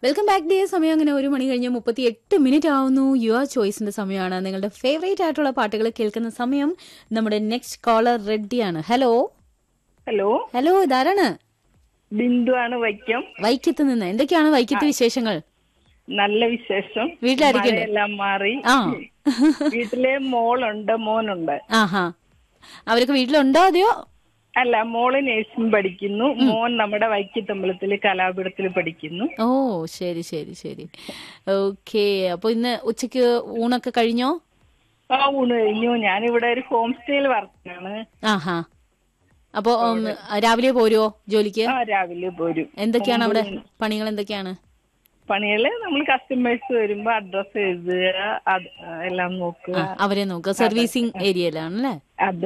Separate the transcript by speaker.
Speaker 1: welcome back day സമയം അങ്ങനെ ഒരു മണി കഴിഞ്ഞ് മുപ്പത്തി എട്ട് മിനിറ്റ് ആവുന്നു യുവർ ചോയ്സിന്റെ സമയമാണ് നിങ്ങളുടെ ഫേവറേറ്റ് ആയിട്ടുള്ള പാട്ടുകൾ കേൾക്കുന്ന സമയം നമ്മുടെ നെക്സ്റ്റ് കോളർ റെഡിയാണ് ഹലോ
Speaker 2: ഹലോ
Speaker 1: ഹലോ ഇതാരാണ്
Speaker 2: ബിന്ദു ആണ് വൈക്കം
Speaker 1: വൈക്കത്ത് നിന്ന് എന്തൊക്കെയാണ് വൈക്കത്ത് വിശേഷങ്ങൾ
Speaker 2: നല്ല വിശേഷം
Speaker 1: വീട്ടിലായിരിക്കും
Speaker 2: മഴയെല്ലാം മാറി
Speaker 1: ആ
Speaker 2: വീട്ടിലെ മോളുണ്ട് മോനുണ്ട്
Speaker 1: ആഹാ അവരൊക്കെ വീട്ടിലുണ്ടോ അതെയോ
Speaker 2: അല്ല മോള് നേഴ്സിംഗ് പഠിക്കുന്നു മോൻ നമ്മുടെ വൈക്കത്തമ്പലത്തില് കലാപീഠത്തിൽ പഠിക്കുന്നു
Speaker 1: ഓ ശരി ശരി ശരി ഓക്കെ അപ്പൊ ഇന്ന് ഉച്ചക്ക് ഊണൊക്കെ കഴിഞ്ഞോ
Speaker 2: ആ ഊണ് കഴിഞ്ഞു ഞാനിവിടെ ഒരു ഹോം സ്റ്റേയിൽ വർക്കാണ്
Speaker 1: ആഹാ അപ്പൊ ഉം, രാവിലെ പോരുവോ ജോലിക്ക്
Speaker 2: ആ രാവിലെ പോരും
Speaker 1: എന്തൊക്കെയാണ് അവിടെ പണികൾ എന്തൊക്കെയാണ്
Speaker 2: പണികള് നമ്മൾ കസ്റ്റമേഴ്സ് വരുമ്പോ അഡ്രസ് എഴുതുക അത് എല്ലാം നോക്കുക
Speaker 1: അവരെ നോക്കുക സർവീസിങ് ഏരിയയിലാണ് അല്ലേ
Speaker 2: അത്